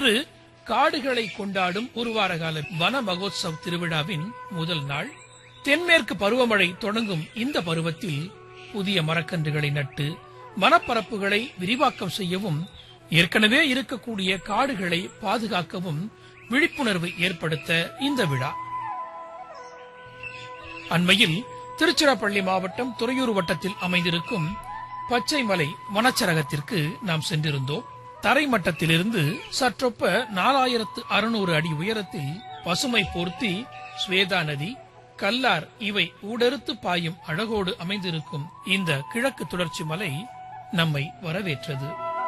இன்று காடுகளை கொண்டாடும் ஒரு வார கால வன மகோத்சவ் திருவிழாவின் முதல் நாள் தென்மேற்கு பருவமழை தொடங்கும் இந்த பருவத்தில் புதிய மரக்கன்றுகளை நட்டு வனப்பரப்புகளை விரிவாக்கம் செய்யவும் ஏற்கனவே இருக்கக்கூடிய காடுகளை பாதுகாக்கவும் விழிப்புணர்வு ஏற்படுத்த இந்த விழா அண்மையில் திருச்சிராப்பள்ளி மாவட்டம் துறையூர் வட்டத்தில் அமைந்திருக்கும் பச்சைமலை வனச்சரகத்திற்கு நாம் சென்றிருந்தோம் தரைமட்டத்திலிருந்து சற்றொப்ப நாலாயிரத்து அறுநூறு அடி உயரத்தில் பசுமை போர்த்தி ஸ்வேதா நதி கல்லார் இவை ஊடறுத்து பாயும் அழகோடு அமைந்திருக்கும் இந்த கிழக்கு தொடர்ச்சி மலை நம்மை வரவேற்றது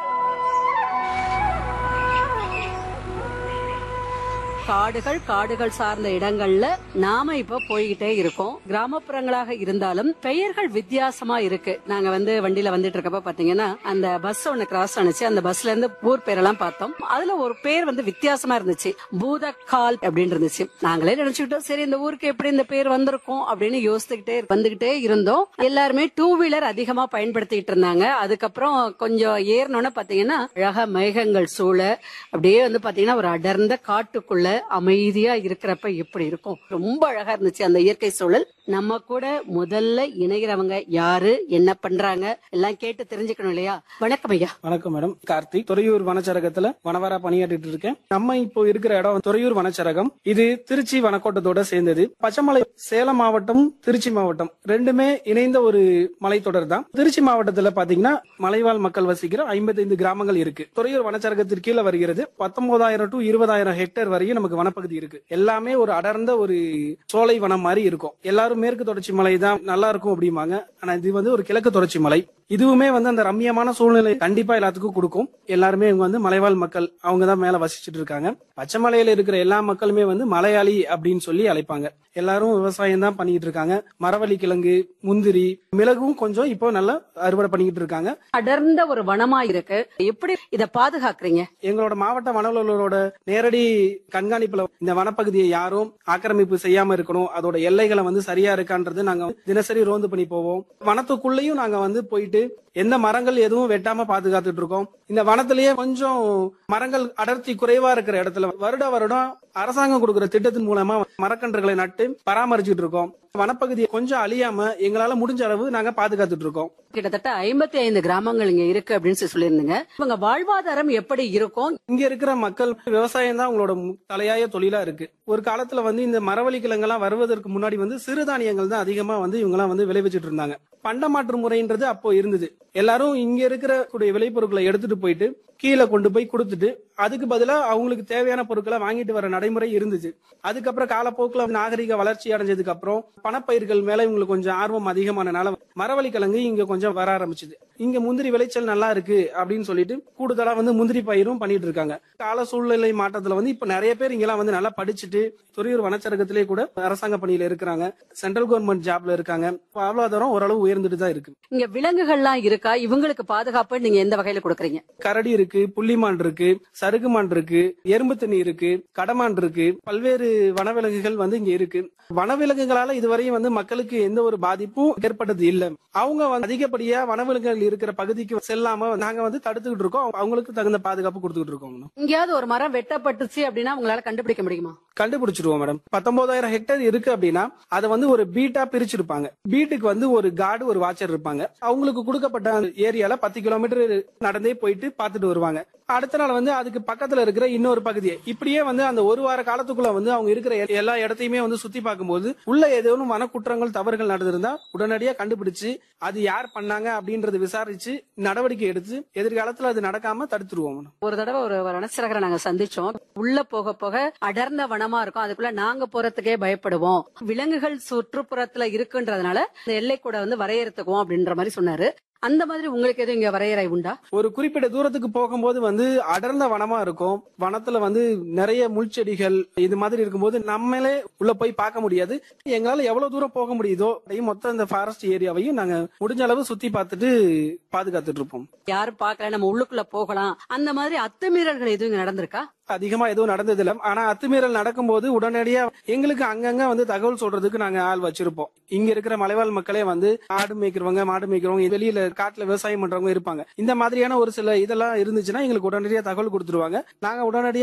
காடுகள் காடுகள் சார்ந்த இடங்கள்ல நாம இப்ப போய்கிட்டே இருக்கோம் கிராமப்புறங்களாக இருந்தாலும் பெயர்கள் வித்தியாசமா இருக்கு நாங்க வந்து வண்டியில வந்துட்டு இருக்கப்ப பாத்தீங்கன்னா அந்த பஸ் ஒண்ணு கிராஸ் ஆனிச்சு அந்த பஸ்ல இருந்து ஊர் பேரெல்லாம் பார்த்தோம் அதுல ஒரு பேர் வந்து வித்தியாசமா இருந்துச்சு பூதக்கால் அப்படின்னு இருந்துச்சு நாங்களே நினைச்சுக்கிட்டோம் சரி இந்த ஊருக்கு எப்படி இந்த பேர் வந்திருக்கும் அப்படின்னு யோசிச்சுக்கிட்டே வந்துகிட்டே இருந்தோம் எல்லாருமே டூ வீலர் அதிகமா பயன்படுத்திட்டு இருந்தாங்க அதுக்கப்புறம் கொஞ்சம் ஏறினோன்னு பாத்தீங்கன்னா அழகா மேகங்கள் சூழ அப்படியே வந்து பாத்தீங்கன்னா ஒரு அடர்ந்த காட்டுக்குள்ள அமைதியா இருக்கிறப்ப எப்படி இருக்கும் ரொம்ப அழகா இருந்துச்சு அந்த இயற்கை சூழல் நம்ம கூட முதல்ல இணைகிறவங்க யாரு என்ன பண்றாங்க எல்லாம் கேட்டு தெரிஞ்சுக்கணும் இல்லையா வணக்கம் ஐயா வணக்கம் மேடம் கார்த்திக் துறையூர் வனச்சரகத்துல வனவரா பணியாற்றிட்டு இருக்கேன் நம்ம இப்போ இருக்கிற இடம் துறையூர் வனச்சரகம் இது திருச்சி வனக்கோட்டத்தோட சேர்ந்தது பச்சைமலை சேலம் மாவட்டம் திருச்சி மாவட்டம் ரெண்டுமே இணைந்த ஒரு மலைத்தொடர் தான் திருச்சி மாவட்டத்துல பாத்தீங்கன்னா மலைவாழ் மக்கள் வசிக்கிற ஐம்பத்தைந்து கிராமங்கள் இருக்கு துறையூர் வனச்சரகத்திற்கு கீழே வருகிறது பத்தொன்பதாயிரம் டு இருபதாயிரம் ஹெக்டேர் வரையும் நமக்கு வனப்பகுதி இருக்கு எல்லாமே ஒரு அடர்ந்த ஒரு சோலை வனம் மாதிரி இருக்கும் எல்லாரும் மேற்கு தொடர்ச்சி மலை தான் நல்லா இருக்கும் அப்படிம்பாங்க ஆனா இது வந்து ஒரு கிழக்கு தொடர்ச்சி மலை இதுவுமே வந்து அந்த ரம்மியமான சூழ்நிலை கண்டிப்பா எல்லாத்துக்கும் கொடுக்கும் எல்லாருமே இவங்க வந்து மலைவாழ் மக்கள் அவங்க தான் மேல வசிச்சுட்டு இருக்காங்க பச்சைமலையில இருக்கிற எல்லா மக்களுமே வந்து மலையாளி அப்படின்னு சொல்லி அழைப்பாங்க எல்லாரும் விவசாயம் தான் பண்ணிட்டு இருக்காங்க மரவள்ளி கிழங்கு முந்திரி மிளகும் கொஞ்சம் இப்போ நல்லா அறுவடை பண்ணிக்கிட்டு இருக்காங்க அடர்ந்த ஒரு வனமா இருக்கு எப்படி இத பாதுகாக்கிறீங்க எங்களோட மாவட்ட வனவலரோட நேரடி கண்காணிப்புல இந்த வனப்பகுதியை யாரும் ஆக்கிரமிப்பு செய்யாம இருக்கணும் அதோட எல்லைகளை வந்து சரியா இருக்கான்றது நாங்க தினசரி ரோந்து பண்ணி போவோம் வனத்துக்குள்ளேயும் நாங்க வந்து போயிட்டு எந்த மரங்கள் எதுவும் வெட்டாம பாதுகாத்துட்டு இருக்கோம் இந்த வனத்திலேயே கொஞ்சம் மரங்கள் அடர்த்தி குறைவா இருக்கிற இடத்துல வருட வருடம் அரசாங்கம் கொடுக்கிற திட்டத்தின் மூலமா மரக்கன்றுகளை நட்டு பராமரிச்சுட்டு இருக்கோம் வனப்பகுதியை கொஞ்சம் அழியாம எங்களால முடிஞ்ச அளவு நாங்க பாதுகாத்துட்டு இருக்கோம் கிட்டத்தட்ட ஐம்பத்தி ஐந்து கிராமங்கள் இங்க இருக்கு அப்படின்னு சொல்லி சொல்லியிருந்தீங்க இவங்க வாழ்வாதாரம் எப்படி இருக்கும் இங்க இருக்கிற மக்கள் விவசாயம் தான் உங்களோட மு- தலையாய தொழிலா இருக்கு ஒரு காலத்துல வந்து இந்த மரவள்ளி கிழங்கெல்லாம் வருவதற்கு முன்னாடி வந்து சிறுதானியங்கள் தான் அதிகமா வந்து இவங்கெல்லாம் வந்து விளைவிச்சிட்டு இருந்தாங்க பண்டமாற்று முறைன்றது அப்போ இருந்தது எல்லாரும் இங்க இருக்கிற கூடிய விளைபொருட்களை எடுத்துட்டு போயிட்டு கீழே கொண்டு போய் கொடுத்துட்டு அதுக்கு பதிலா அவங்களுக்கு தேவையான பொருட்களை வாங்கிட்டு வர நடைமுறை இருந்துச்சு அதுக்கப்புறம் காலப்போக்கில் நாகரிக வளர்ச்சி அடைஞ்சதுக்கு அப்புறம் பணப்பயிர்கள் மேல இவங்களுக்கு கொஞ்சம் ஆர்வம் அதிகமானனால மரவள்ளி கிழங்கு இங்க கொஞ்சம் வர ஆரம்பிச்சுது இங்க முந்திரி விளைச்சல் நல்லா இருக்கு அப்படின்னு சொல்லிட்டு கூடுதலா வந்து முந்திரி பயிரும் பண்ணிட்டு இருக்காங்க கால சூழ்நிலை மாற்றத்துல வந்து இப்ப நிறைய பேர் இங்கெல்லாம் வந்து நல்லா படிச்சுட்டு துறையூர் வனச்சரகத்திலே கூட அரசாங்க பணியில இருக்கிறாங்க சென்ட்ரல் கவர்மெண்ட் ஜாப்ல இருக்காங்க வாழ்வாதாரம் ஓரளவு உயர்ந்துட்டு தான் இருக்கு இங்க விலங்குகள்லாம் இருக்கா இவங்களுக்கு பாதுகாப்பு நீங்க எந்த வகையில கொடுக்கறீங்க கரடி இருக்கு புள்ளிமான் இருக்கு சருகுமான் இருக்கு எறும்பு தண்ணி இருக்கு கடமான் இருக்கு பல்வேறு வனவிலங்குகள் வந்து இங்க இருக்கு வனவிலங்குகளால இதுவரையும் வந்து மக்களுக்கு எந்த ஒரு பாதிப்பும் ஏற்பட்டது இல்ல அவங்க வந்து அதிகப்படியா வனவிலங்குகள் இருக்கிற பகுதிக்கு செல்லாம நாங்க வந்து தடுத்துக்கிட்டு இருக்கோம் அவங்களுக்கு தகுந்த பாதுகாப்பு கொடுத்துக்கிட்டு இருக்கோம் எங்கேயாவது ஒரு மரம் வெட்டப்பட்டுச்சு அப்படின்னா உங்களால கண்டுபிடிக்க முடியுமா கண்டுபிடிச்சிருவோம் மேடம் பத்தொன்பதாயிரம் ஹெக்டேர் இருக்கு அப்படின்னா அதை வந்து ஒரு பீட்டா பிரிச்சிருப்பாங்க பீட்டுக்கு வந்து ஒரு கார்டு ஒரு வாட்சர் இருப்பாங்க அவங்களுக்கு கொடுக்கப்பட்ட அந்த ஏரியால பத்து கிலோமீட்டர் நடந்தே போயிட்டு பார்த்துட்டு வருவாங்க அடுத்த நாள் வந்து அதுக்கு பக்கத்துல இருக்கிற இன்னொரு பகுதியை இப்படியே வந்து அந்த ஒரு வார காலத்துக்குள்ள வந்து அவங்க இருக்கிற எ- எல்லா இடத்தையுமே வந்து சுத்தி பார்க்கும்போது உள்ள ஏதேனும் வனக்குற்றங்கள் தவறுகள் நடந்திருந்தா உடனடியா கண்டுபிடிச்சு அது யார் பண்ணாங்க அப்படின்றத விசாரிச்சு நடவடிக்கை எடுத்து எதிர்காலத்துல அது நடக்காம தடுத்துருவோம் madam. ஒரு தடவை ஒரு வனச்சரகரை நாங்க சந்திச்சோம் உள்ள போக போக அடர்ந்த வனமா இருக்கும் அதுக்குள்ள நாங்க போறதுக்கே பயப்படுவோம் விலங்குகள் சுற்றுப்புறத்துல இருக்குன்றதுனால இந்த எல்லை கூட வந்து வரையறுத்துக்குவோம் அப்படின்ற மாதிரி சொன்னாரு அந்த மாதிரி உங்களுக்கு எதுவும் இங்க வரையறை உண்டா ஒரு குறிப்பிட்ட தூரத்துக்கு போகும்போது வந்து அடர்ந்த வனமா இருக்கும் வனத்துல வந்து நிறைய முள்செடிகள் இது மாதிரி இருக்கும்போது நம்மளே உள்ள போய் பார்க்க முடியாது எங்களால எவ்வளவு தூரம் போக முடியுதோ அதையும் மொத்த இந்த ஃபாரஸ்ட் ஏரியாவையும் நாங்க முடிஞ்ச அளவு சுத்தி பார்த்துட்டு பாதுகாத்துட்டு இருப்போம் யாரும் பார்க்கல நம்ம உள்ளுக்குள்ள போகலாம் அந்த மாதிரி அத்துமீறல்கள் எதுவும் இங்க நடந்திருக்கா அதிகமா எதுவும் நடந்தது இல்ல ஆனா அத்துமீறல் நடக்கும்போது உடனடியா எங்களுக்கு அங்கங்க வந்து தகவல் சொல்றதுக்கு நாங்க ஆள் வச்சிருப்போம் இங்க இருக்கிற மலைவாழ் மக்களே வந்து ஆடு மேய்க்கிறவங்க மாடு மேய்க்கிறவங்க வெளியில காட்டுல விவசாயம் பண்றவங்க இருப்பாங்க இந்த மாதிரியான ஒரு சில இதெல்லாம் இருந்துச்சுன்னா எங்களுக்கு உடனடியா தகவல் கொடுத்துருவாங்க நாங்க உடனடியா